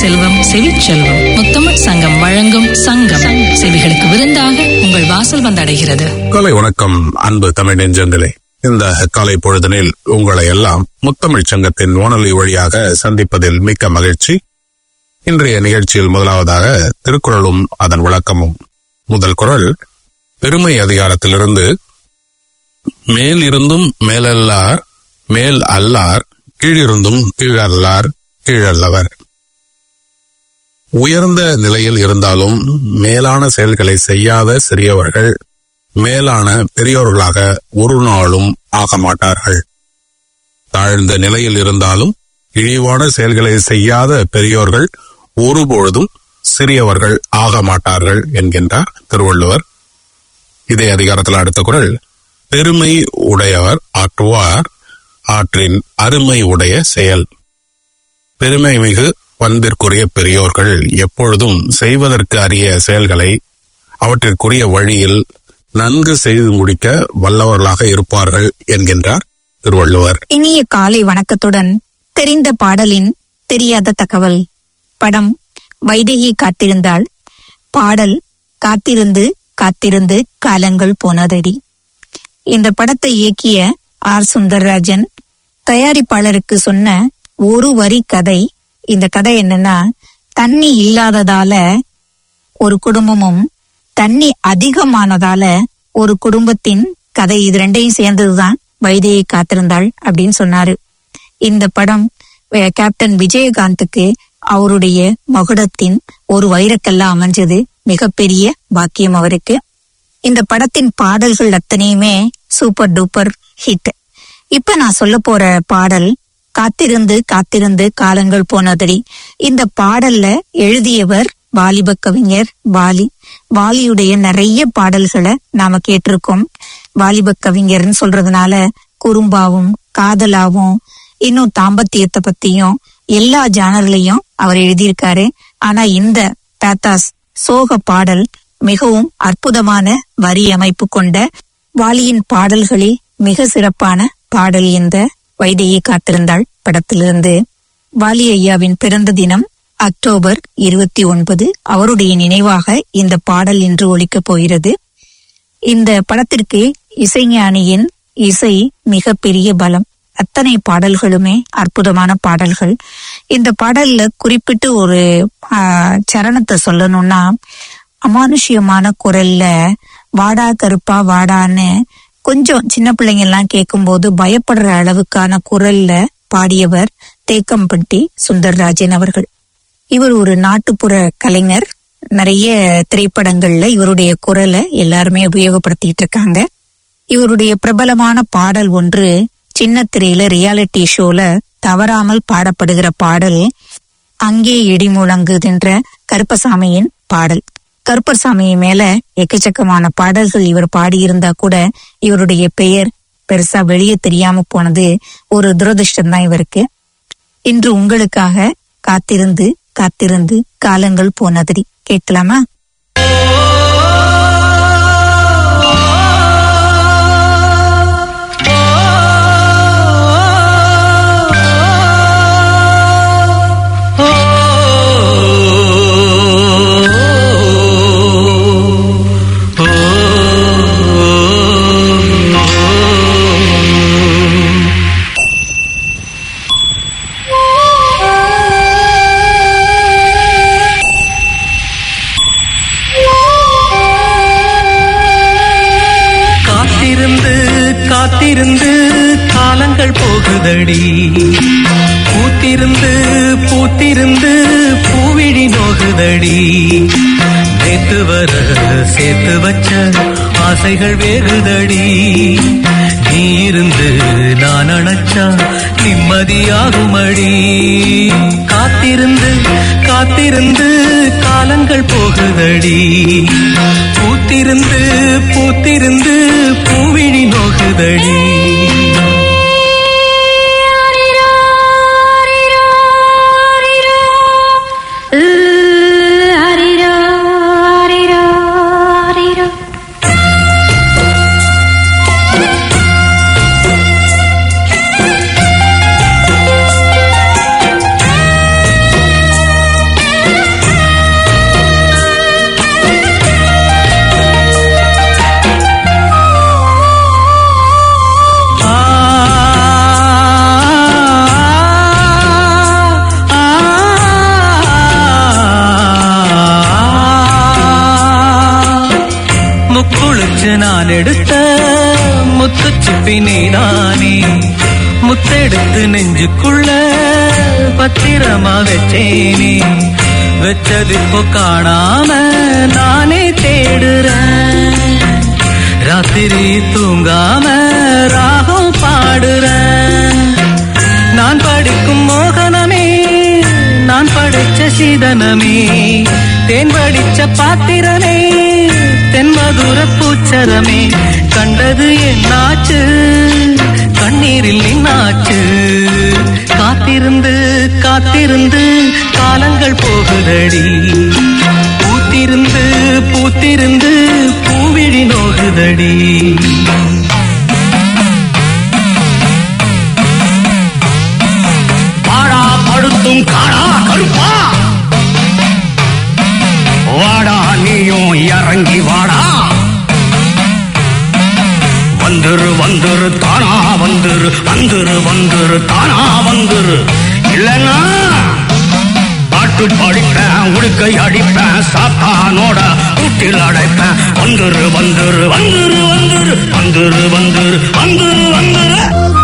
செல்வம் செவிச்செல்வம் முத்தமிழ் சங்கம் வழங்கும் சங்கம் செவிகளுக்கு விருந்தாக உங்கள் வாசல் வந்தடைகிறது காலை வணக்கம் அன்பு தமிழ் நெஞ்சங்களே இந்த காலை பொழுதனில் உங்களை எல்லாம் முத்தமிழ் சங்கத்தின் வானொலி வழியாக சந்திப்பதில் மிக்க மகிழ்ச்சி இன்றைய நிகழ்ச்சியில் முதலாவதாக திருக்குறளும் அதன் விளக்கமும் முதல் குறள் பெருமை அதிகாரத்திலிருந்து மேல் இருந்தும் மேலல்லார் மேல் அல்லார் கீழிருந்தும் கீழல்லார் கீழல்லவர் உயர்ந்த நிலையில் இருந்தாலும் மேலான செயல்களை செய்யாத சிறியவர்கள் மேலான பெரியோர்களாக ஒரு நாளும் ஆக மாட்டார்கள் தாழ்ந்த நிலையில் இருந்தாலும் இழிவான செயல்களை செய்யாத பெரியோர்கள் ஒருபொழுதும் சிறியவர்கள் ஆக மாட்டார்கள் என்கின்றார் திருவள்ளுவர் இதே அதிகாரத்தில் அடுத்த குரல் பெருமை உடையவர் ஆற்றுவார் ஆற்றின் அருமை உடைய செயல் பெருமை மிகு பண்பிற்குரிய பெரியோர்கள் எப்பொழுதும் செய்வதற்கு அரிய செயல்களை அவற்றிற்குரிய வழியில் நன்கு செய்து முடிக்க வல்லவர்களாக இருப்பார்கள் என்கின்றார் திருவள்ளுவர் இனிய காலை வணக்கத்துடன் தெரிந்த பாடலின் தெரியாத தகவல் படம் வைதேகி காத்திருந்தாள் பாடல் காத்திருந்து காத்திருந்து காலங்கள் போனதடி இந்த படத்தை இயக்கிய ஆர் சுந்தர்ராஜன் தயாரிப்பாளருக்கு சொன்ன ஒரு வரி கதை இந்த கதை என்னன்னா தண்ணி இல்லாததால ஒரு குடும்பமும் தண்ணி அதிகமானதால ஒரு குடும்பத்தின் கதை இது ரெண்டையும் சேர்ந்ததுதான் வைதேகி காத்திருந்தாள் அப்படின்னு சொன்னாரு இந்த படம் அஹ், கேப்டன் விஜயகாந்துக்கு அவருடைய மகுடத்தின் ஒரு வைரக்கல்லா அமைஞ்சது மிகப்பெரிய பாக்கியம் அவருக்கு இந்த படத்தின் பாடல்கள் அத்தனையுமே சூப்பர் டூப்பர் ஹிட் இப்ப நான் சொல்ல போற பாடல் காத்திருந்து காத்திருந்து காலங்கள் போனதடி இந்த பாடல்ல எழுதியவர் வாலிப கவிஞர் வாலி வாலியுடைய நிறைய பாடல்களை நாம கேட்டிருக்கோம் வாலிப கவிஞர்னு சொல்றதுனால குறும்பாவும் காதலாவும் இன்னும் தாம்பத்தியத்தை பத்தியும் எல்லா ஜானர்லயும் அவர் எழுதியிருக்காரு ஆனா இந்த பேத்தாஸ் சோக பாடல் மிகவும் அற்புதமான வரி அமைப்பு கொண்ட வாலியின் பாடல்களில் மிக சிறப்பான பாடல் இந்த வைதேகி காத்திருந்தாள் படத்திலிருந்து வாலி ஐயாவின் பிறந்த தினம் அக்டோபர் இருபத்தி ஒன்பது அவருடைய நினைவாக இந்த பாடல் இன்று ஒலிக்கப் போகிறது இந்த படத்திற்கு இசைஞானியின் இசை மிக பெரிய பலம் அத்தனை பாடல்களுமே அற்புதமான பாடல்கள் இந்த பாடல்ல குறிப்பிட்டு ஒரு ஆ, சரணத்தை சொல்லணும்னா அமானுஷ்யமான குரல்ல வாடா கருப்பா வாடான்னு கொஞ்சம் சின்ன பிள்ளைங்க எல்லாம் கேட்கும்போது பயப்படுற அளவுக்கான குரல்ல பாடியவர் தேக்கம்பட்டி சுந்தர்ராஜன் அவர்கள் இவர் ஒரு நாட்டுப்புற கலைஞர் நிறைய திரைப்படங்கள்ல இவருடைய குரலை எல்லாருமே உபயோகப்படுத்திட்டு இருக்காங்க இவருடைய பிரபலமான பாடல் ஒன்று சின்ன திரையில ரியாலிட்டி ஷோல தவறாமல் பாடப்படுகிற பாடல் அங்கே இடி முழங்குகின்ற கருப்பசாமியின் பாடல் கருப்பசாமி மேல எக்கச்சக்கமான பாடல்கள் இவர் பாடியிருந்தா கூட இவருடைய பெயர் பெருசா வெளியே தெரியாம போனது ஒரு துரதிருஷ்டம் தான் இவருக்கு இன்று உங்களுக்காக காத்திருந்து காத்திருந்து காலங்கள் போனதடி கேட்கலாமா காத்திருந்து காத்திருந்து காலங்கள் போகுதடி பூத்திருந்து பூத்திருந்து பூவிழி நோகுதடி நேத்து வர சேர்த்து வச்ச ஆசைகள் வேகுதடி நீ இருந்து நான் அணைச்சா நிம்மதியாகுமடி காத்திருந்து காத்திருந்து காலங்கள் போகுதடி பூத்திருந்து பூத்திருந்து பூவிழி நோகுதடி ஆ நான் எடுத்த முத்துச்சிப்பி நீதானே முத்தெடுத்து நெஞ்சுக்குள்ள பத்திரமா வச்சேனே வச்சது இப்போ காணாம நானே தேடுறேன் ராத்திரி தூங்காம ராகம் பாடுறேன் நான் படிக்கும் மோகனமே நான் படைச்ச சீதனமே தேன் படிச்ச பாத்திரமே தென்மதுர பூச்சரமே கண்டது என்னாச்சு கண்ணீரில் நின்னாச்சு காத்திருந்து காத்திருந்து காலங்கள் போகுதடி பூத்திருந்து பூத்திருந்து பூவிழி நோகுதடி வாடா படுத்தும் காடா கருப்பா வாடா நீயும் இறங்கி வாடா வந்துரு வந்துரு தானா வந்துரு வந்துரு வந்துரு தானா வந்துரு இல்லைன்னா பாட்டு படிப்பேன் உடுக்கை அடிப்பேன் சாத்தானோட கூட்டில் அடைப்பேன் வந்துரு வந்துரு வந்துரு வந்துரு வந்துரு வந்துரு வந்துரு வந்துரு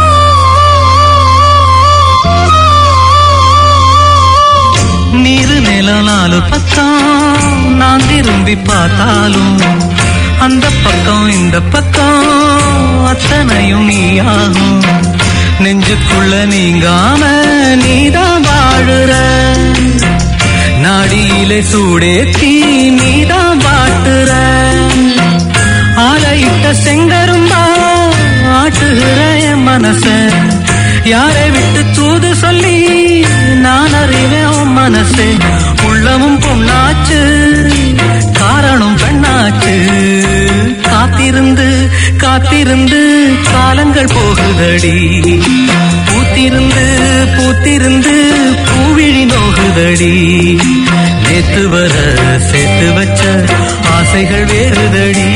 நீரு நில நாலு பக்கம் நான் திரும்பி பார்த்தாலும் அந்த பக்கம் இந்த பக்கம் அத்தனையும் நீயாகும் நெஞ்சுக்குள்ள நீங்காம நீதான் வாழுற நாடியிலே சூடேத்தி நீதான் வாட்டுற ஆலையிட்ட செங்கரும்பா ஆட்டுகிற என் மனச யாரை விட்டு தூது சொல்லி நான் அறிவேன் உன் மனசு உள்ளமும் பொண்ணாச்சு காரணம் பெண்ணாச்சு காத்திருந்து காத்திருந்து காலங்கள் போகுதடி பூத்திருந்து பூத்திருந்து பூவிழி நோகுதடி நேத்து வர சேர்த்து வச்ச ஆசைகள் வேறுதடி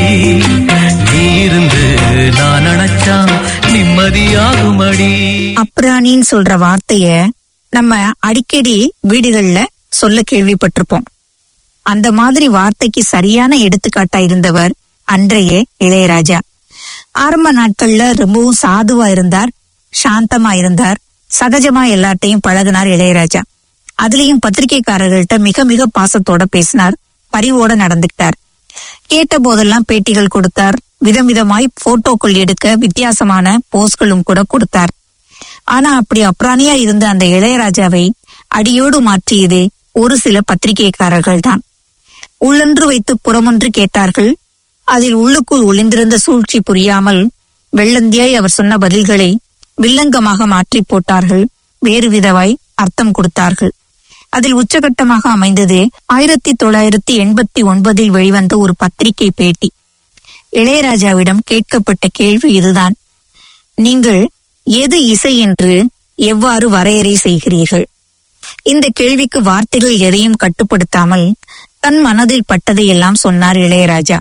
நீ இருந்து நான் நினைச்சா நிம்மதியாகுமடி அப்ராணின்னு சொல்ற வார்த்தைய நம்ம அடிக்கடி வீடுகள்ல சொல்ல கேள்விப்பட்டிருப்போம் அந்த மாதிரி வார்த்தைக்கு சரியான எடுத்துக்காட்டா இருந்தவர் அன்றைய இளையராஜா ஆரம்ப நாட்கள்ல ரொம்பவும் சாதுவா இருந்தார் சாந்தமா இருந்தார் சகஜமா எல்லார்ட்டையும் பழகினார் இளையராஜா அதுலயும் பத்திரிகைக்காரர்கள்ட்ட மிக மிக பாசத்தோட பேசினார் பரிவோட நடந்துக்கிட்டார் கேட்ட போதெல்லாம் பேட்டிகள் கொடுத்தார் விதம் விதமாய் போட்டோக்கள் எடுக்க வித்தியாசமான போஸ்களும் கூட கொடுத்தார் ஆனா அப்படி அப்ராணியா இருந்த அந்த இளையராஜாவை அடியோடு மாற்றியது ஒரு சில பத்திரிகைக்காரர்கள் தான் உள்ளொன்று வைத்து புறமொன்று கேட்டார்கள் அதில் உள்ளுக்குள் ஒளிந்திருந்த சூழ்ச்சி புரியாமல் வெள்ளந்தியாய் அவர் சொன்ன பதில்களை வில்லங்கமாக மாற்றி போட்டார்கள் வேறு விதவாய் அர்த்தம் கொடுத்தார்கள் அதில் உச்சகட்டமாக அமைந்தது ஆயிரத்தி தொள்ளாயிரத்தி எண்பத்தி ஒன்பதில் வெளிவந்த ஒரு பத்திரிகை பேட்டி இளையராஜாவிடம் கேட்கப்பட்ட கேள்வி இதுதான் நீங்கள் எது இசை என்று எவ்வாறு வரையறை செய்கிறீர்கள் இந்த கேள்விக்கு வார்த்தைகள் எதையும் கட்டுப்படுத்தாமல் தன் மனதில் பட்டதையெல்லாம் சொன்னார் இளையராஜா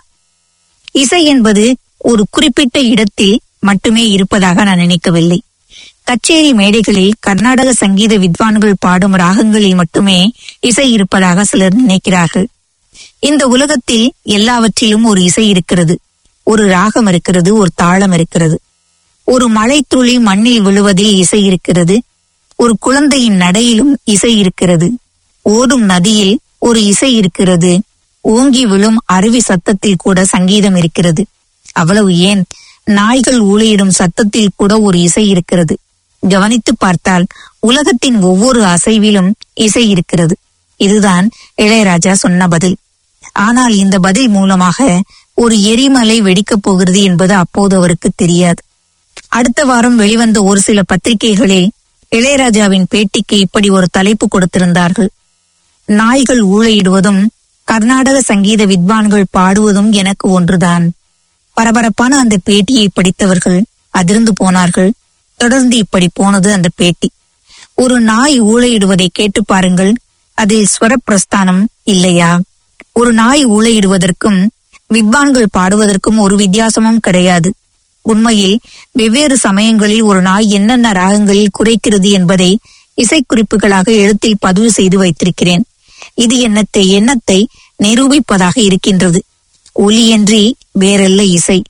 இசை என்பது ஒரு குறிப்பிட்ட இடத்தில் மட்டுமே இருப்பதாக நான் நினைக்கவில்லை கச்சேரி மேடைகளில் கர்நாடக சங்கீத வித்வான்கள் பாடும் ராகங்களில் மட்டுமே இசை இருப்பதாக சிலர் நினைக்கிறார்கள் இந்த உலகத்தில் எல்லாவற்றிலும் ஒரு இசை இருக்கிறது ஒரு ராகம் இருக்கிறது ஒரு தாளம் இருக்கிறது ஒரு மழைத்துளி மண்ணில் விழுவதில் இசை இருக்கிறது ஒரு குழந்தையின் நடையிலும் இசை இருக்கிறது ஓடும் நதியில் ஒரு இசை இருக்கிறது ஓங்கி விழும் அருவி சத்தத்தில் கூட சங்கீதம் இருக்கிறது அவ்வளவு ஏன் நாய்கள் ஊழையிடும் சத்தத்தில் கூட ஒரு இசை இருக்கிறது கவனித்து பார்த்தால் உலகத்தின் ஒவ்வொரு அசைவிலும் இசை இருக்கிறது இதுதான் இளையராஜா சொன்ன பதில் ஆனால் இந்த பதில் மூலமாக ஒரு எரிமலை வெடிக்கப் போகிறது என்பது அப்போது அவருக்கு தெரியாது அடுத்த வாரம் வெளிவந்த ஒரு சில பத்திரிகைகளில் இளையராஜாவின் பேட்டிக்கு இப்படி ஒரு தலைப்பு கொடுத்திருந்தார்கள் நாய்கள் ஊழையிடுவதும் கர்நாடக சங்கீத வித்வான்கள் பாடுவதும் எனக்கு ஒன்றுதான் பரபரப்பான அந்த பேட்டியை படித்தவர்கள் அதிர்ந்து போனார்கள் தொடர்ந்து இப்படி போனது அந்த பேட்டி ஒரு நாய் ஊழையிடுவதை கேட்டு பாருங்கள் அதில் ஸ்வரப்பிரஸ்தானம் இல்லையா ஒரு நாய் ஊழையிடுவதற்கும் வித்வான்கள் பாடுவதற்கும் ஒரு வித்தியாசமும் கிடையாது உண்மையில் வெவ்வேறு சமயங்களில் ஒரு நாய் என்னென்ன ராகங்களில் குறைக்கிறது என்பதை இசைக்குறிப்புகளாக எழுத்தில் பதிவு செய்து வைத்திருக்கிறேன் இது எண்ணத்தை எண்ணத்தை நிரூபிப்பதாக இருக்கின்றது ஒலியன்றி வேறல்ல இசை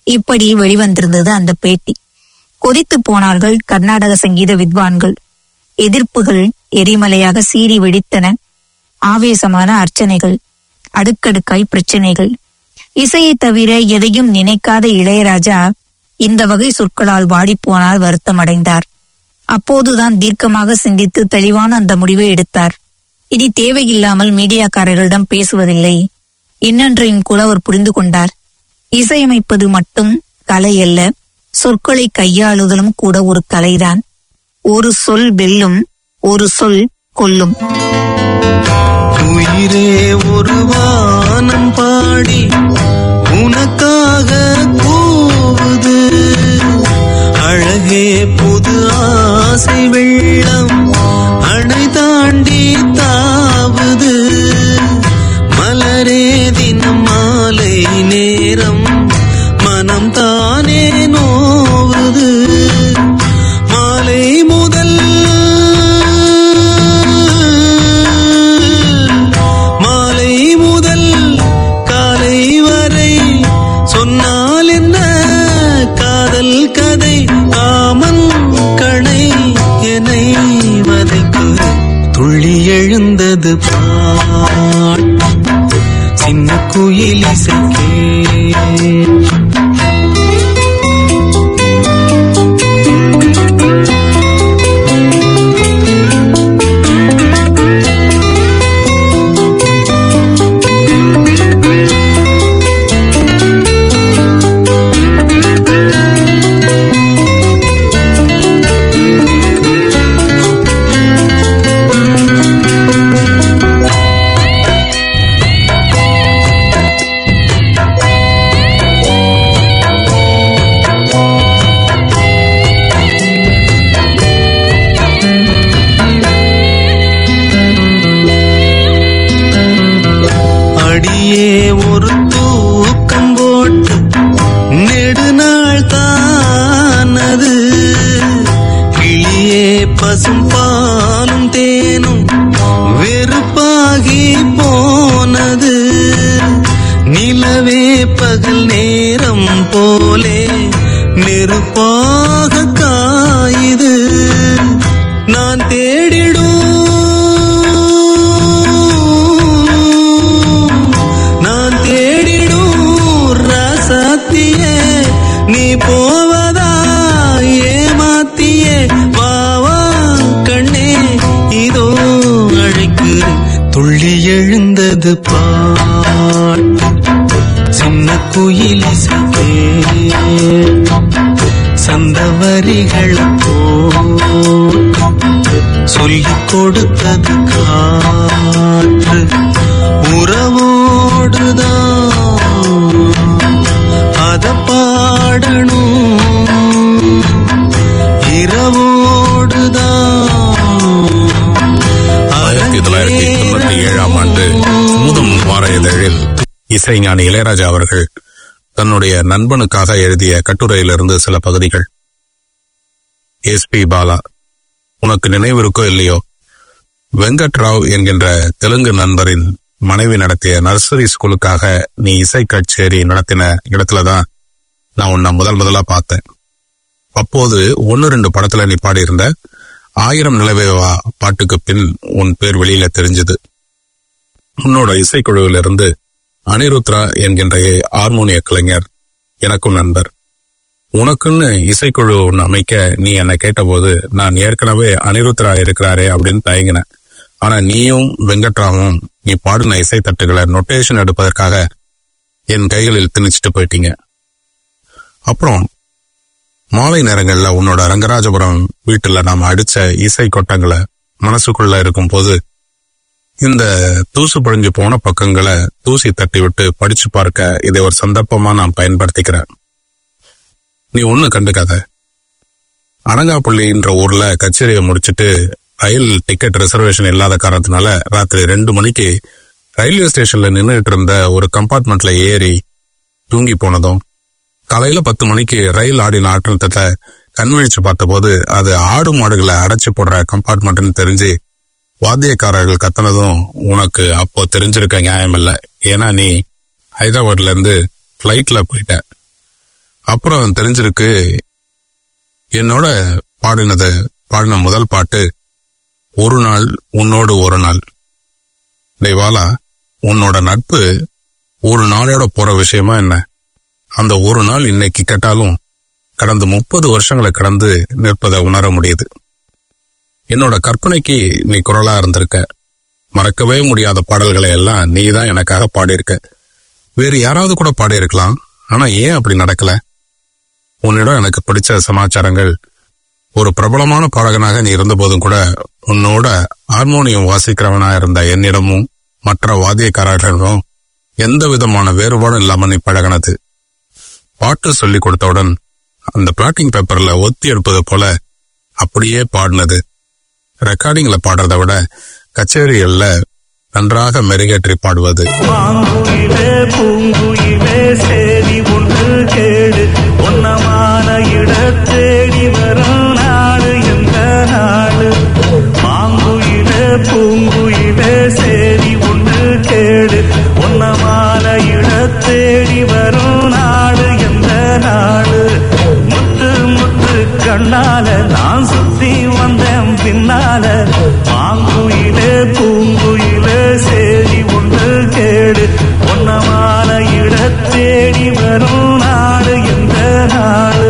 இப்படி வெளிவந்திருந்தது அந்த பேட்டி கொதித்து போனார்கள் கர்நாடக சங்கீத வித்வான்கள் எதிர்ப்புகள் எரிமலையாக சீறி வெடித்தன ஆவேசமான அர்ச்சனைகள் அடுக்கடுக்காய் பிரச்சனைகள் இசையை தவிர எதையும் நினைக்காத இளையராஜா இந்த வகை சொற்களால் வாடிப்போனால் வருத்தமடைந்தார் அப்போதுதான் தீர்க்கமாக சிந்தித்து தெளிவான அந்த முடிவை எடுத்தார் இனி தேவையில்லாமல் மீடியாக்காரர்களிடம் பேசுவதில்லை இன்னொன்றையும் கூட அவர் புரிந்து கொண்டார் இசையமைப்பது மட்டும் கலை அல்ல சொற்களை கையாளுதலும் கூட ஒரு கலைதான் ஒரு சொல் வெல்லும் ஒரு சொல் கொல்லும் உயிரே ஒரு வானம் பாடி உனக்காக கூவுது அழகே புது ஆசை வெள்ளம் அணை தாண்டி தாவுது மலரே தினம் மாலை நேரம் மனம் தானே நோவுது மாலை முதல் மாலை முதல் காலை வரை சொன்னால் என்ன காதல் கதை காமன் கணை என்னை வதைக்கு துள்ளி எழுந்தது பாட்டு சின்ன குயில் இசைக்கே அடியே ஒரு தூக்கம் போட்டு நெடுநாள் தானது கிளியே பசும் பாலும் தேனும் வெறுப்பாகி போனது நிலவே பகல் நேரம் போலே நெருப்பாக காயுது நான் தேடிடும் நான் தேடிடும் ரசத்தியே நீ போவதா ஏமாத்தியே வாவா கண்ணே இதோ அழைக்கு துள்ளி எழுந்தது பாட்டு சின்ன குயில் இசைக்கே சந்த வரிகள் சொல்லிக் கொடுத்தது காற்று உறவோடுதான் அத பாடணும் இரவோடுதான் ஆயிரத்தி தொள்ளாயிரத்தி தொண்ணூத்தி ஏழாம் ஆண்டு முதம் வார இதழில் இசைஞானி இளையராஜா அவர்கள் தன்னுடைய நண்பனுக்காக எழுதிய கட்டுரையிலிருந்து சில பகுதிகள் எஸ் பி பாலா உனக்கு நினைவிருக்கோ இல்லையோ வெங்கட் ராவ் என்கின்ற தெலுங்கு நண்பரின் மனைவி நடத்திய நர்சரி ஸ்கூலுக்காக நீ இசை கச்சேரி நடத்தின இடத்துலதான் நான் உன்னை முதல் முதலா பார்த்தேன் அப்போது ஒன்னு ரெண்டு படத்துல நீ பாடியிருந்த ஆயிரம் நிலவேவா பாட்டுக்கு பின் உன் பேர் வெளியில தெரிஞ்சது உன்னோட இசைக்குழுவிலிருந்து இருந்து அனிருத்ரா என்கின்ற ஹார்மோனிய கலைஞர் எனக்கும் நண்பர் உனக்குன்னு இசைக்குழு ஒன்று அமைக்க நீ என்னை கேட்டபோது நான் ஏற்கனவே அனிருத்ரா இருக்கிறாரே அப்படின்னு தயங்கினேன் ஆனா நீயும் வெங்கட்ராவும் நீ பாடின இசை தட்டுகளை நொட்டேஷன் எடுப்பதற்காக என் கைகளில் திணிச்சிட்டு போயிட்டீங்க அப்புறம் மாலை நேரங்கள்ல உன்னோட ரங்கராஜபுரம் வீட்டுல நாம அடிச்ச இசை கொட்டங்களை மனசுக்குள்ள இருக்கும் போது இந்த தூசு படிஞ்சு போன பக்கங்களை தூசி தட்டி விட்டு படிச்சு பார்க்க இதை ஒரு சந்தர்ப்பமா நான் பயன்படுத்திக்கிறேன் நீ ஒண்ணு கண்டுக்காத அனங்காப்பள்ளின்ற ஊர்ல கச்சேரியை முடிச்சிட்டு ரயில் டிக்கெட் ரிசர்வேஷன் இல்லாத காரணத்தினால ராத்திரி ரெண்டு மணிக்கு ரயில்வே ஸ்டேஷன்ல நின்றுட்டு இருந்த ஒரு கம்பார்ட்மெண்ட்ல ஏறி தூங்கி போனதும் காலையில பத்து மணிக்கு ரயில் ஆடின ஆட்டத்தை கண்விழிச்சு பார்த்தபோது அது ஆடு மாடுகளை அடைச்சு போடுற கம்பார்ட்மெண்ட்னு தெரிஞ்சு வாத்தியக்காரர்கள் கத்துனதும் உனக்கு அப்போ தெரிஞ்சிருக்க நியாயம் இல்ல ஏன்னா நீ ஹைதராபாத்ல இருந்து பிளைட்ல போயிட்ட அப்புறம் தெரிஞ்சிருக்கு என்னோட பாடினது பாடின முதல் பாட்டு ஒரு நாள் உன்னோடு ஒரு நாள் தெய்வாலா உன்னோட நட்பு ஒரு நாளோட போற விஷயமா என்ன அந்த ஒரு நாள் இன்னைக்கு கேட்டாலும் கடந்த முப்பது வருஷங்களை கடந்து நிற்பதை உணர முடியுது என்னோட கற்பனைக்கு நீ குரலா இருந்திருக்க மறக்கவே முடியாத பாடல்களை எல்லாம் நீ தான் எனக்காக பாடியிருக்க வேறு யாராவது கூட பாடியிருக்கலாம் ஆனா ஏன் அப்படி நடக்கல உன்னிடம் எனக்கு பிடிச்ச சமாச்சாரங்கள் ஒரு பிரபலமான பாடகனாக நீ இருந்தபோதும் கூட உன்னோட ஹார்மோனியம் வாசிக்கிறவனா இருந்த என்னிடமும் மற்ற வாத்தியக்காரர்களிடம் எந்த விதமான வேறுபாடும் இல்லாம நீ பழகினது பாட்டு சொல்லி கொடுத்தவுடன் அந்த பிளாட்டிங் பேப்பர்ல ஒத்தி எடுப்பது போல அப்படியே பாடினது ரெக்கார்டிங்ல பாடுறதை விட கச்சேரிகள்ல நன்றாக மெருகேற்றி பாடுவது மாங்குயிலே பூங்குயிலே சேதி ஒன்று கேடு ஒன்னமான இட தேடி வரும் நாடு எந்த நாடு மாங்குயிலே பூங்குயிலே சேதி ஒன்று கேடு ஒன்னமான இட தேடி வரும் நாடு எந்த நாடு முத்து முத்து கண்ணால நான் சுத்தி வந்தேன் பின்னால மாங்குயிலே பூங்குயிலே சேதி ஒன்று கேடு ஒன்னமான இட தேடி வரும் நாடு எந்த நாடு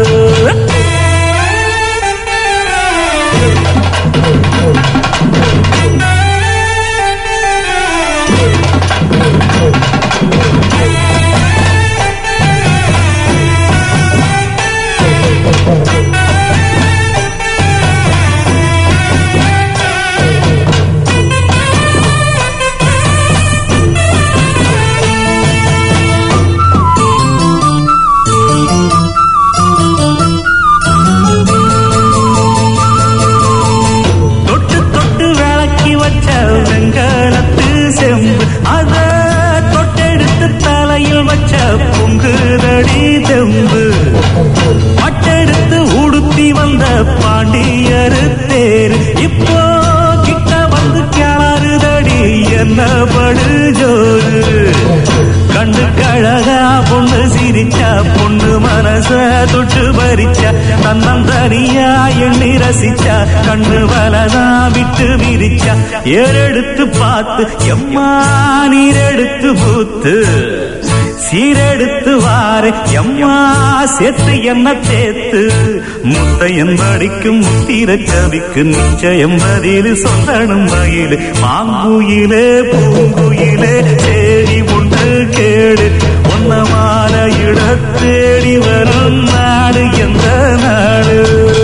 தொட்டு தொட்டு விளக்கி வச்ச வெங்கலத்து செம்பு அத தொட்டெடுத்து தலையில் வச்ச பொங்குதடி தெம்பு பட்டெடுத்து உடுத்தி வந்த பாண்டியரு தேர் இப்போ கிட்ட வந்து கிளறுதடி என்ன படு ஜோரு கண்ணு கழகா பொண்ணு சிரிச்சா பொண்ணு மனச தொட்டு பறிச்சா தன்னந்தனியா எண்ணி ரசிச்சா கண்ணு வலதா விட்டு விரிச்சா ஏறெடுத்து பார்த்து எம்மா நீரெடுத்து பூத்து சீரெடுத்து வாரு எம்மா சேர்த்து என்ன தேத்து முத்தையன் படிக்கும் முத்திர கவிக்கு நிச்சயம் பதில் சொல்லணும் மயிலு மாங்குயிலே பூங்குயிலே தேடி ஒன்று கேடு ஒன்னமான இட தேடி வரும் நாடு எந்த நாடு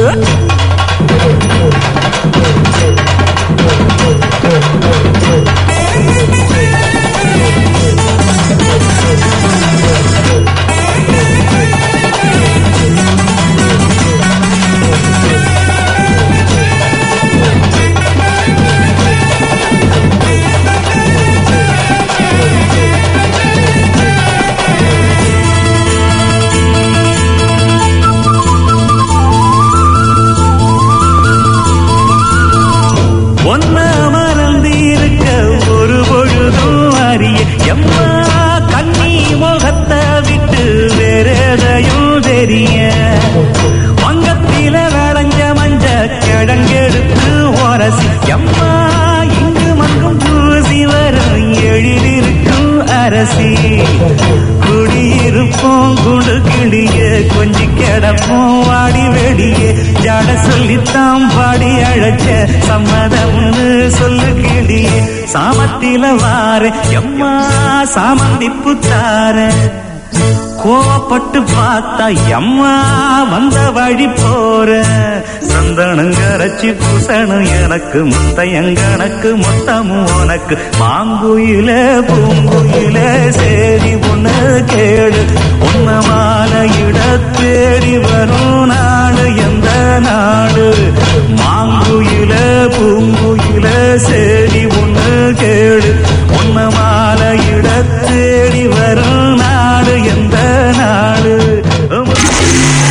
ஒன்ன மறந்து இருக்க ஒரு பொழுதும் அறிய எம்மா கண்ணி முகத்தை விட்டு வேற எதையும் தெரிய வங்கத்தில விளைஞ்ச மஞ்ச கிழங்கெடுத்து உரசி எம்மா இங்கு மங்கும் பூசி வரும் எழிலிருக்கும் அரசி குடியிருப்போம் குடு கிளிய கொஞ்சி கிடப்போம் வாடி வெளியே ஜாட சொல்லித்தான் பாடி அழைச்ச சம்மதம்னு சொல்லு கிளியே சாமத்தில வார எம்மா சாமந்திப்பு தார கோவப்பட்டு பார்த்தா எம்மா வந்த வழி போற சந்தனம் கரைச்சி பூசணும் எனக்கு முத்தையங்கணக்கு மொத்தமும் உனக்கு மாங்குயில பூங்குயில சேரி ஒண்ணு கேடு உன்ன மாலையிட தேடி வரும் நாடு எந்த நாடு மாங்குயில பூங்குயில சேரி ஒண்ணு கேடு உன்ன மாலையிட தேடி வரும் நாடு எந்த நாடு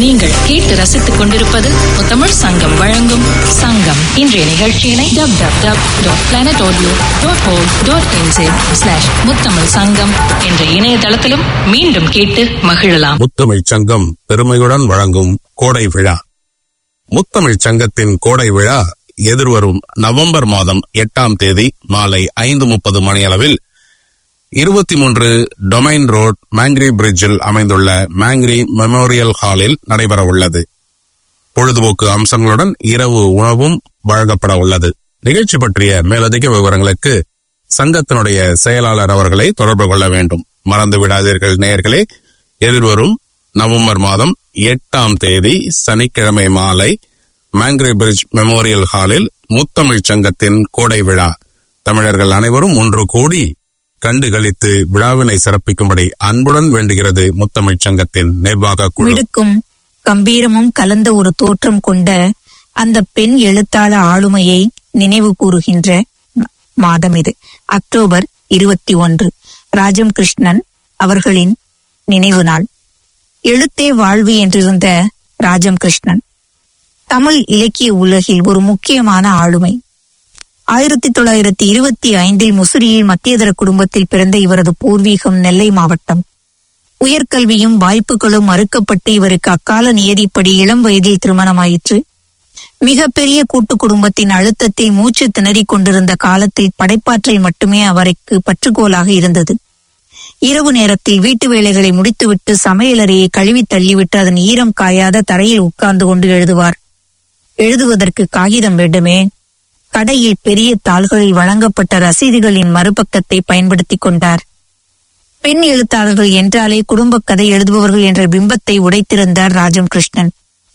நீங்கள் கேட்டு ரசித்துக் கொண்டிருப்பது முத்தமிழ் சங்கம் வழங்கும் சங்கம் இன்றைய நிகழ்ச்சியினை W W W dot planet audio dot O dot slash Muthamizh Sangam என்ற இணையதளத்திலும் மீண்டும் கேட்டு மகிழலாம் முத்தமிழ்ச் சங்கம் பெருமையுடன் வழங்கும் கோடை விழா முத்தமிழ்ச் சங்கத்தின் கோடை விழா எதிர்வரும் நவம்பர் மாதம் எட்டாம் தேதி மாலை ஐந்து முப்பது மணியளவில் இருபத்தி மூன்று டொமைன் ரோட் மேங்க்ரி பிரிட்ஜில் அமைந்துள்ள மேங்க்ரி மெமோரியல் ஹாலில் நடைபெற உள்ளது பொழுதுபோக்கு அம்சங்களுடன் இரவு உணவும் வழங்கப்பட உள்ளது நிகழ்ச்சி பற்றிய மேலதிக விவரங்களுக்கு சங்கத்தினுடைய செயலாளர் அவர்களை தொடர்பு கொள்ள வேண்டும் மறந்து விடாதீர்கள் நேயர்களே எதிர்வரும் நவம்பர் மாதம் எட்டாம் தேதி சனிக்கிழமை மாலை மேங்க்ரி பிரிட்ஜ் மெமோரியல் ஹாலில் முத்தமிழ்ச் சங்கத்தின் கோடை விழா தமிழர்கள் அனைவரும் ஒன்று கூடி கண்டு களித்து விழாவினை சிறப்பிக்கும்படி அன்புடன் வேண்டுகிறது முத்தமிழ்ச் சங்கத்தின் நிர்வாக குழு மிடுக்கும் கம்பீரமும் கலந்த ஒரு தோற்றம் கொண்ட அந்த பெண் எழுத்தாள ஆளுமையை நினைவு கூறுகின்ற மாதம் இது அக்டோபர் இருபத்தி ஒன்று ராஜம் கிருஷ்ணன் அவர்களின் நினைவு நாள் எழுத்தே வாழ்வு என்றிருந்த ராஜம் கிருஷ்ணன் தமிழ் இலக்கிய உலகில் ஒரு முக்கியமான ஆளுமை ஆயிரத்தி தொள்ளாயிரத்தி இருபத்தி ஐந்தில் முசிறியில் மத்தியதர குடும்பத்தில் பிறந்த இவரது பூர்வீகம் நெல்லை மாவட்டம் உயர்கல்வியும் வாய்ப்புகளும் மறுக்கப்பட்டு இவருக்கு அக்கால நியதிப்படி இளம் வயதில் திருமணமாயிற்று மிகப்பெரிய கூட்டு குடும்பத்தின் அழுத்தத்தில் மூச்சு திணறிக் கொண்டிருந்த காலத்தில் படைப்பாற்றல் மட்டுமே அவருக்கு பற்றுக்கோலாக இருந்தது இரவு நேரத்தில் வீட்டு வேலைகளை முடித்துவிட்டு சமையலறையை கழுவி தள்ளிவிட்டு அதன் ஈரம் காயாத தரையில் உட்கார்ந்து கொண்டு எழுதுவார் எழுதுவதற்கு காகிதம் வேண்டுமே கடையில் பெரிய தாள்களில் வழங்கப்பட்ட ரசீதுகளின் மறுபக்கத்தை பயன்படுத்திக் கொண்டார் பெண் எழுத்தாளர்கள் என்றாலே குடும்ப கதை எழுதுபவர்கள் என்ற பிம்பத்தை உடைத்திருந்தார் ராஜம் கிருஷ்ணன்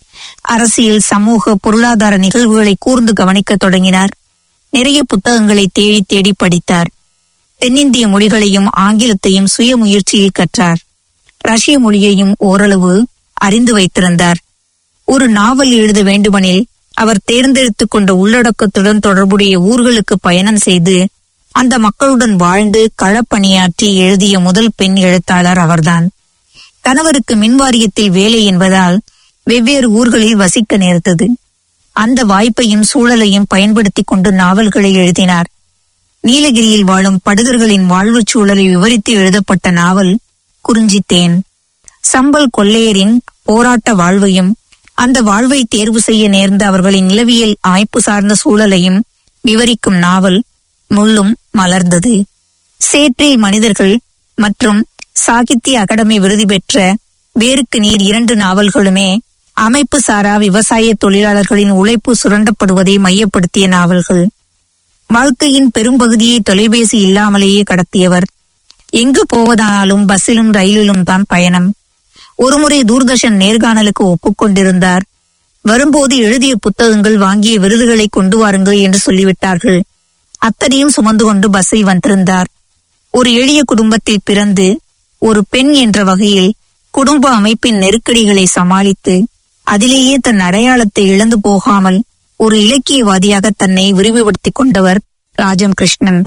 அரசியல் சமூக பொருளாதார நிகழ்வுகளை கூர்ந்து கவனிக்கத் தொடங்கினார் நிறைய புத்தகங்களை தேடி தேடி படித்தார் தென்னிந்திய மொழிகளையும் ஆங்கிலத்தையும் சுய முயற்சியில் கற்றார் ரஷ்ய மொழியையும் ஓரளவு அறிந்து வைத்திருந்தார் ஒரு நாவல் எழுத வேண்டுமெனில் அவர் தேர்ந்தெடுத்துக் கொண்ட உள்ளடக்கத்துடன் தொடர்புடைய ஊர்களுக்கு பயணம் செய்து அந்த மக்களுடன் வாழ்ந்து களப்பணியாற்றி எழுதிய முதல் பெண் எழுத்தாளர் அவர்தான் கணவருக்கு மின்வாரியத்தில் வேலை என்பதால் வெவ்வேறு ஊர்களில் வசிக்க நேர்ந்தது அந்த வாய்ப்பையும் சூழலையும் பயன்படுத்திக் கொண்டு நாவல்களை எழுதினார் நீலகிரியில் வாழும் படுகர்களின் வாழ்வுச் சூழலை விவரித்து எழுதப்பட்ட நாவல் குறிஞ்சித்தேன் சம்பல் கொள்ளையரின் போராட்ட வாழ்வையும் அந்த வாழ்வை தேர்வு செய்ய நேர்ந்த அவர்களின் நிலவியல் ஆய்ப்பு சார்ந்த சூழலையும் விவரிக்கும் நாவல் முள்ளும் மலர்ந்தது சேற்றில் மனிதர்கள் மற்றும் சாகித்ய அகாடமி விருது பெற்ற வேருக்கு நீர் இரண்டு நாவல்களுமே அமைப்பு சாரா விவசாய தொழிலாளர்களின் உழைப்பு சுரண்டப்படுவதை மையப்படுத்திய நாவல்கள் வாழ்க்கையின் பெரும்பகுதியை தொலைபேசி இல்லாமலேயே கடத்தியவர் எங்கு போவதானாலும் பஸ்ஸிலும் ரயிலிலும் தான் பயணம் ஒருமுறை தூர்தர்ஷன் நேர்காணலுக்கு ஒப்புக்கொண்டிருந்தார் வரும்போது எழுதிய புத்தகங்கள் வாங்கிய விருதுகளை கொண்டு வாருங்கள் என்று சொல்லிவிட்டார்கள் அத்தனையும் சுமந்து கொண்டு பஸ்ஸில் வந்திருந்தார் ஒரு எளிய குடும்பத்தில் பிறந்து ஒரு பெண் என்ற வகையில் குடும்ப அமைப்பின் நெருக்கடிகளை சமாளித்து அதிலேயே தன் அடையாளத்தை இழந்து போகாமல் ஒரு இலக்கியவாதியாக தன்னை விரிவுபடுத்திக் கொண்டவர் ராஜம் கிருஷ்ணன்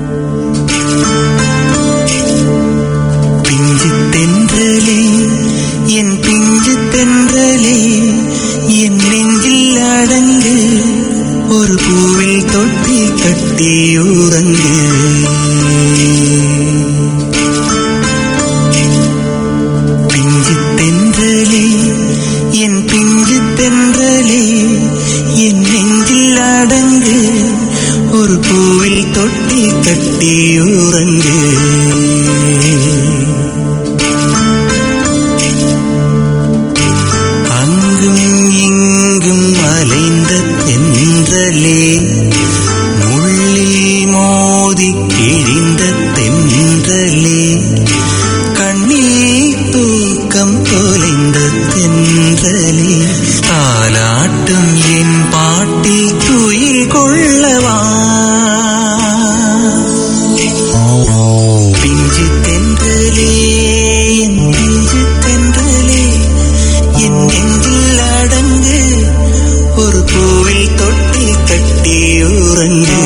பிஞ்சு தென்றலே என் பிஞ்சு தென்றலே என் நெஞ்சில் அடங்கு ஒரு பூவில் தொட்டி கட்டி உறங்கு பிஞ்சு தென்றலே என் பிஞ்சு தென்றலே என் நெஞ்சில் அடங்கு ஒரு பூவில் தொட்டி கட்டி உறங்கு அங்கும் இங்கும் அலைந்த தென்றலே முள்ளில் மோதி கிழிந்த தென்றலே கண்ணீர் தூக்கம் தொலைந்த தென்றலே தாலாட்டும் என் பாட்டில் துயில் கொள்ளவா பிஞ்சு தென்றலே என் பிஞ்சு தென்றலே என் நெஞ்சில் அடங்கு ஒரு பூவில் தொட்டி கட்டி உறங்கு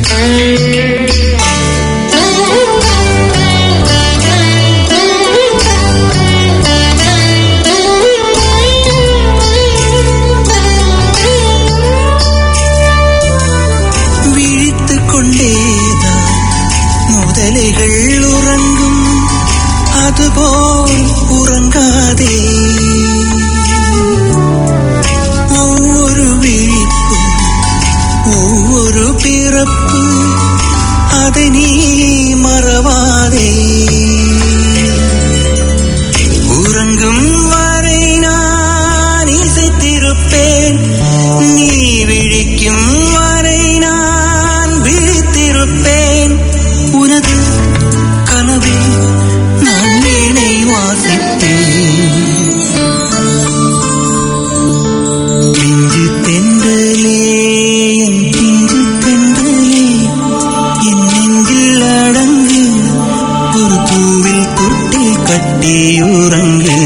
விழித்துக் கொண்டேதான் முதலைகள் உறங்கும் அதுபோல் உறங்காதே ஒவ்வொரு விழிப்பும் ஒவ்வொரு பிறப்பு அதை நீ மறவாதே உறங்கும் வரை நான் இசைத்திருப்பேன் நீ விழிக்கும் வரை நான் விழித்திருப்பேன் உனது கனவில் நான் வீணை வாசிப்பேன் பிஞ்சு தென்றலே என் பிஞ்சு தென்றலே என் நெஞ்சில் அடங்கு ஒரு பூவில் தொட்டில் கட்டி உறங்கு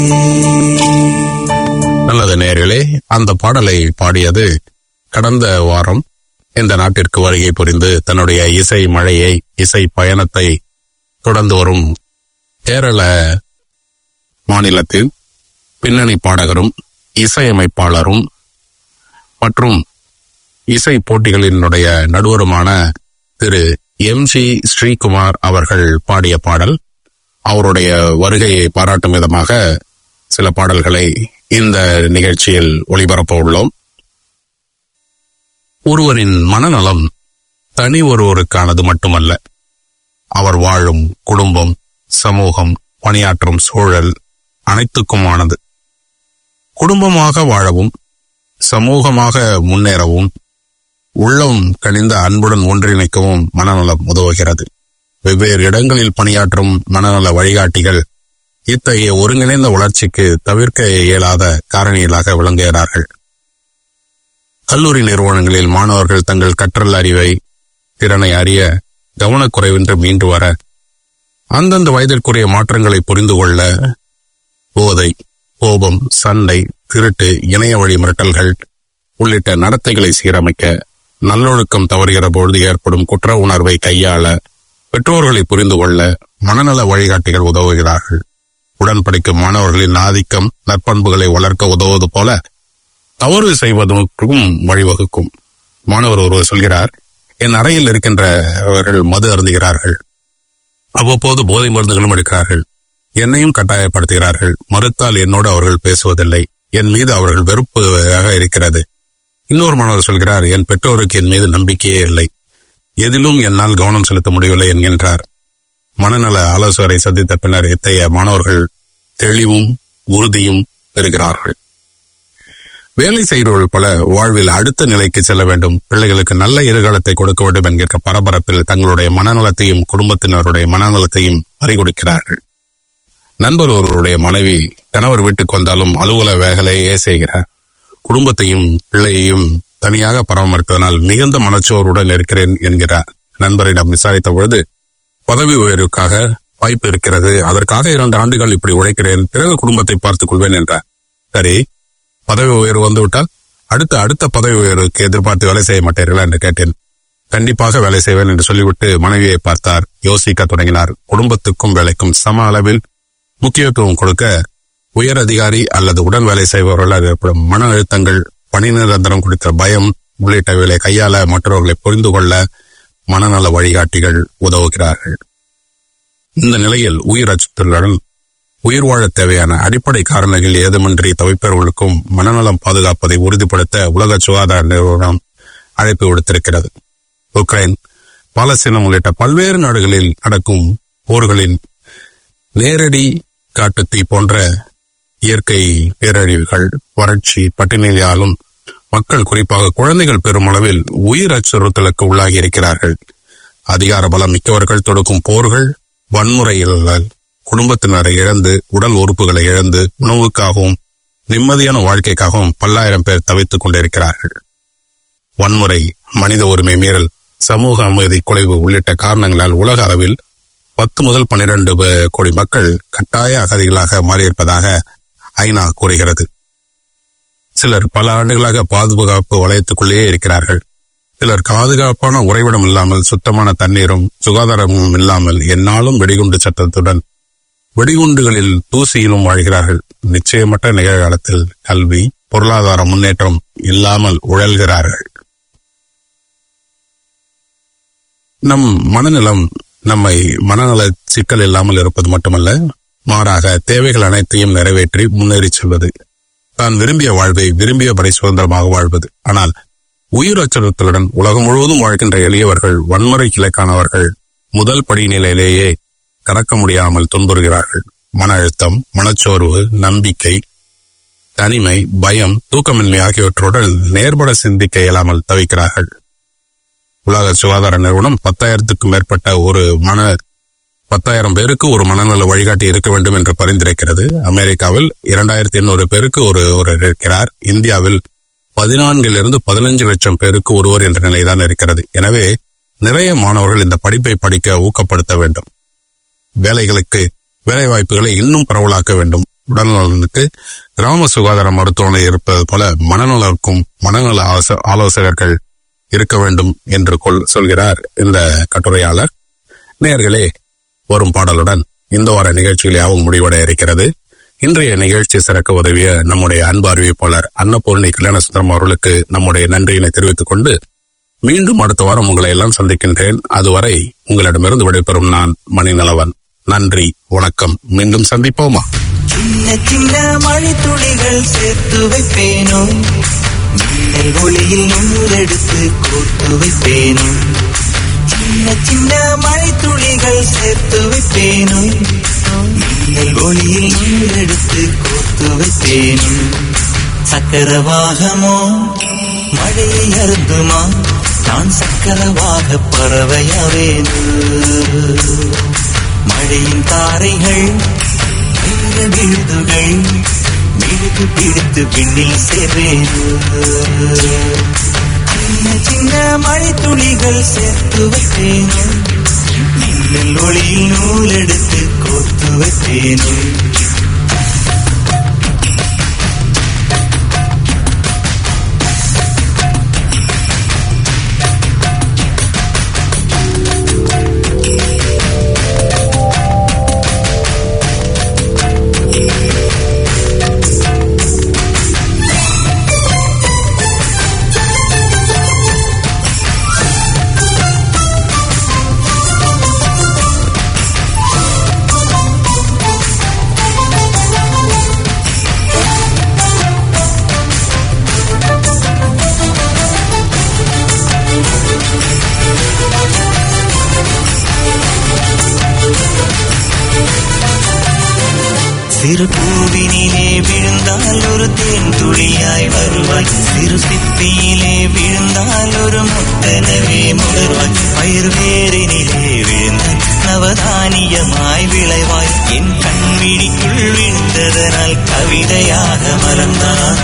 நல்லது நேர்களே அந்த பாடலை பாடியது கடந்த வாரம் இந்த நாட்டிற்கு வருகை புரிந்து தன்னுடைய இசை மழையை இசை பயணத்தை தொடர்ந்து வரும் கேரள மாநிலத்தில் பின்னணி பாடகரும் இசையமைப்பாளரும் மற்றும் இசை போட்டிகளினுடைய நடுவருமான திரு எம் ஜி ஸ்ரீகுமார் அவர்கள் பாடிய பாடல் அவருடைய வருகையை பாராட்டும் விதமாக சில பாடல்களை இந்த நிகழ்ச்சியில் ஒளிபரப்ப உள்ளோம் ஒருவரின் மனநலம் தனி ஒருவருக்கானது மட்டுமல்ல அவர் வாழும் குடும்பம் சமூகம் பணியாற்றும் சூழல் அனைத்துக்குமானது குடும்பமாக வாழவும் சமூகமாக முன்னேறவும் உள்ளம் கனிந்த அன்புடன் ஒன்றிணைக்கவும் மனநலம் உதவுகிறது வெவ்வேறு இடங்களில் பணியாற்றும் மனநல வழிகாட்டிகள் இத்தகைய ஒருங்கிணைந்த வளர்ச்சிக்கு தவிர்க்க இயலாத காரணிகளாக விளங்குகிறார்கள் கல்லூரி நிறுவனங்களில் மாணவர்கள் தங்கள் கற்றல் அறிவை திறனை அறிய கவனக்குறைவின்றி மீண்டு வர அந்தந்த வயதிற்குரிய மாற்றங்களை புரிந்து கொள்ள போதை கோபம் சண்டை திருட்டு இணைய வழி மிரட்டல்கள் உள்ளிட்ட நடத்தைகளை சீரமைக்க நல்லொழுக்கம் தவறுகிற பொழுது ஏற்படும் குற்ற உணர்வை கையாள பெற்றோர்களை புரிந்து கொள்ள மனநல வழிகாட்டிகள் உதவுகிறார்கள் உடன் படிக்கும் மாணவர்களின் ஆதிக்கம் நற்பண்புகளை வளர்க்க உதவுவது போல தவறு செய்வதற்கும் வழிவகுக்கும் மாணவர் ஒருவர் சொல்கிறார் என் அறையில் இருக்கின்றவர்கள் மது அருந்துகிறார்கள் அவ்வப்போது போதை மருந்துகளும் எடுக்கிறார்கள் என்னையும் கட்டாயப்படுத்துகிறார்கள் மறுத்தால் என்னோடு அவர்கள் பேசுவதில்லை என் மீது அவர்கள் வெறுப்பாக இருக்கிறது இன்னொரு மாணவர் சொல்கிறார் என் பெற்றோருக்கு என் மீது நம்பிக்கையே இல்லை எதிலும் என்னால் கவனம் செலுத்த முடியவில்லை என்கின்றார் மனநல ஆலோசகரை சந்தித்த பின்னர் இத்தகைய மாணவர்கள் தெளிவும் உறுதியும் பெறுகிறார்கள் வேலை செய்கிறவர்கள் பல வாழ்வில் அடுத்த நிலைக்கு செல்ல வேண்டும் பிள்ளைகளுக்கு நல்ல எதிர்காலத்தை கொடுக்க வேண்டும் என்கிற பரபரப்பில் தங்களுடைய மனநலத்தையும் குடும்பத்தினருடைய மனநலத்தையும் பறிகொடுக்கிறார்கள் நண்பர் ஒருவருடைய மனைவி கணவர் வீட்டுக்கு வந்தாலும் அலுவலக வேலையே செய்கிறார் குடும்பத்தையும் பிள்ளையையும் தனியாக பராமரிப்பதனால் மிகுந்த மனச்சோருடன் இருக்கிறேன் என்கிறார் நண்பரிடம் விசாரித்த பொழுது பதவி உயர்வுக்காக வாய்ப்பு இருக்கிறது அதற்காக இரண்டு ஆண்டுகள் இப்படி உழைக்கிறேன் பிறகு குடும்பத்தை பார்த்துக் கொள்வேன் என்றார் சரி பதவி உயர்வு வந்துவிட்டால் அடுத்த அடுத்த பதவி உயர்வுக்கு எதிர்பார்த்து வேலை செய்ய மாட்டீர்களா என்று கேட்டேன் கண்டிப்பாக வேலை செய்வேன் என்று சொல்லிவிட்டு மனைவியை பார்த்தார் யோசிக்க தொடங்கினார் குடும்பத்துக்கும் வேலைக்கும் சம அளவில் முக்கியத்துவம் கொடுக்க உயர் அதிகாரி அல்லது உடன் வேலை செய்பவர்களால் ஏற்படும் மன அழுத்தங்கள் பணி நிரந்தரம் குறித்த பயம் உள்ளிட்டவைகளை கையாள மற்றவர்களை புரிந்து கொள்ள மனநல வழிகாட்டிகள் உதவுகிறார்கள் இந்த நிலையில் உயிர் அச்சுறுத்தலுடன் உயிர் வாழத் தேவையான அடிப்படை காரணங்கள் ஏதுமின்றி தவிப்பவர்களுக்கும் மனநலம் பாதுகாப்பதை உறுதிப்படுத்த உலக சுகாதார நிறுவனம் அழைப்பு விடுத்திருக்கிறது உக்ரைன் பாலஸ்தீனம் உள்ளிட்ட பல்வேறு நாடுகளில் நடக்கும் போர்களின் நேரடி காட்டுத்தீ போன்ற இயற்கை பேரழிவுகள் வறட்சி பட்டினியாலும் மக்கள் குறிப்பாக குழந்தைகள் பெருமளவில் உயிர் அச்சுறுத்தலுக்கு உள்ளாகி இருக்கிறார்கள் அதிகார பலம் மிக்கவர்கள் தொடுக்கும் போர்கள் வன்முறையில் குடும்பத்தினரை இழந்து உடல் உறுப்புகளை இழந்து உணவுக்காகவும் நிம்மதியான வாழ்க்கைக்காகவும் பல்லாயிரம் பேர் தவித்துக் கொண்டிருக்கிறார்கள் வன்முறை மனித உரிமை மீறல் சமூக அமைதி குறைவு உள்ளிட்ட காரணங்களால் உலக அளவில் பத்து முதல் பன்னிரண்டு கோடி மக்கள் கட்டாய அகதிகளாக மாறியிருப்பதாக ஐநா கூறுகிறது சிலர் பல ஆண்டுகளாக பாதுகாப்பு வலயத்துக்குள்ளேயே இருக்கிறார்கள் சிலர் பாதுகாப்பான உறைவிடம் இல்லாமல் சுத்தமான தண்ணீரும் சுகாதாரமும் இல்லாமல் எந்நாளும் வெடிகுண்டு சத்தத்துடன் வெடிகுண்டுகளில் தூசியிலும் வாழ்கிறார்கள் நிச்சயமற்ற நிகழ்காலத்தில் கல்வி பொருளாதார முன்னேற்றம் இல்லாமல் உழல்கிறார்கள் நம் மனநலம் நம்மை மனநல சிக்கல் இல்லாமல் இருப்பது மட்டுமல்ல மாறாக தேவைகள் அனைத்தையும் நிறைவேற்றி முன்னேறி செல்வது தான் விரும்பிய வாழ்வை விரும்பியபடி சுதந்திரமாக வாழ்வது ஆனால் உயிர் அச்சுறுத்தலுடன் உலகம் முழுவதும் வாழ்கின்ற எளியவர்கள் வன்முறை கிளைக்கானவர்கள் முதல் படிநிலையிலேயே கடக்க முடியாமல் துன்புறுகிறார்கள் மன அழுத்தம் மனச்சோர்வு நம்பிக்கை தனிமை பயம் தூக்கமின்மை ஆகியவற்றுடன் நேர்பட சிந்திக்க இயலாமல் தவிக்கிறார்கள் உலக சுகாதார நிறுவனம் பத்தாயிரத்துக்கும் மேற்பட்ட ஒரு மன பத்தாயிரம் பேருக்கு ஒரு மனநல வழிகாட்டி இருக்க வேண்டும் என்று பரிந்துரைக்கிறது அமெரிக்காவில் இரண்டாயிரத்தி எண்ணூறு பேருக்கு ஒரு ஒருவர் இருக்கிறார் இந்தியாவில் பதினான்கிலிருந்து பதினஞ்சு லட்சம் பேருக்கு ஒருவர் என்ற நிலைதான் இருக்கிறது எனவே நிறைய மாணவர்கள் இந்த படிப்பை படிக்க ஊக்கப்படுத்த வேண்டும் வேலைகளுக்கு வேலை வாய்ப்புகளை இன்னும் பரவலாக்க வேண்டும் உடல்நலனுக்கு கிராம சுகாதார மருத்துவமனை இருப்பது போல மனநலருக்கும் மனநல ஆலோச- ஆலோசகர்கள் இருக்க வேண்டும் என்று கொள் சொல்கிறார் இந்த கட்டுரையாளர் நேயர்களே வரும் பாடலுடன் இந்த வார நிகழ்ச்சியில் யாவும் முடிவடைய இருக்கிறது இன்றைய நிகழ்ச்சி சிறக்க உதவிய நம்முடைய அன்பு அறிவிப்பாளர் அன்னபூர்ணி கல்யாணசுந்தரம் அவர்களுக்கு நம்முடைய நன்றியினை தெரிவித்துக் கொண்டு மீண்டும் அடுத்த வாரம் உங்களை எல்லாம் சந்திக்கின்றேன் அதுவரை உங்களிடமிருந்து விடைபெறும் நான் மணிநலவன் நன்றி வணக்கம் மீண்டும் சந்திப்போமா சின்ன சின்ன மழை துளிகள் சேர்த்து வைப்பேனோ மின்னல் ஒளியில் நூலெடுத்து கோர்த்து வைப்பேனோ சின்ன சின்ன மழை துளிகள் சேர்த்து வைப்பேனோ மின்னல் ஒளியில் நூலெடுத்து கோர்த்து வைப்பேனோ சக்கரவாகமோ மழையை அருந்துமா நான் சக்கரவாக பறவையாவேனோ மழையின் தாரைகள் வீர விழுதுகள் மெழுகு பிடித்து விண்ணில் சேர்வேனோ சின்ன சின்ன மழை துளிகள் சேர்த்து வைப்பேனோ மின்னல் ஒளியில் நூல் எடுத்து கோர்த்து வைப்பேனோ சிறு பூவினிலே விழுந்தால் ஒரு தேன் துளியாய் வருவாய் சிறு சிப்பியிலே விழுந்தால் ஒரு முத்தனவே முகர்வாய் பயிர் வேரினிலே விழுந்தால் நவதானியமாய் விளைவாய் என் கண்விழிக்குள் விழுந்ததனால் கவிதையாக மலர்ந்தான்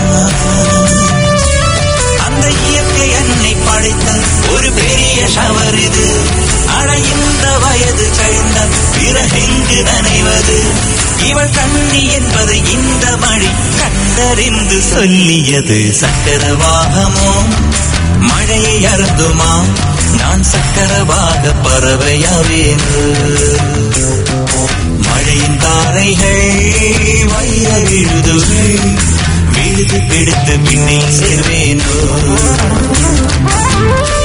அந்த இயற்கை என்னை படைத்த ஒரு பெரிய ஷவர் இது அட இந்த வயது கழிந்த பிறகெங்கு நனைவது இவள் கண்ணி என்பது இந்த மழை கண்டறிந்து சொல்லியது சக்கரவாகமோ மழையை அருந்துமா நான் சக்கரவாக பறவையாவேன் மழையின் தாரைகள் வைர விழுதுகள் விழுது பிடித்து பின்னே சேர்வேனோ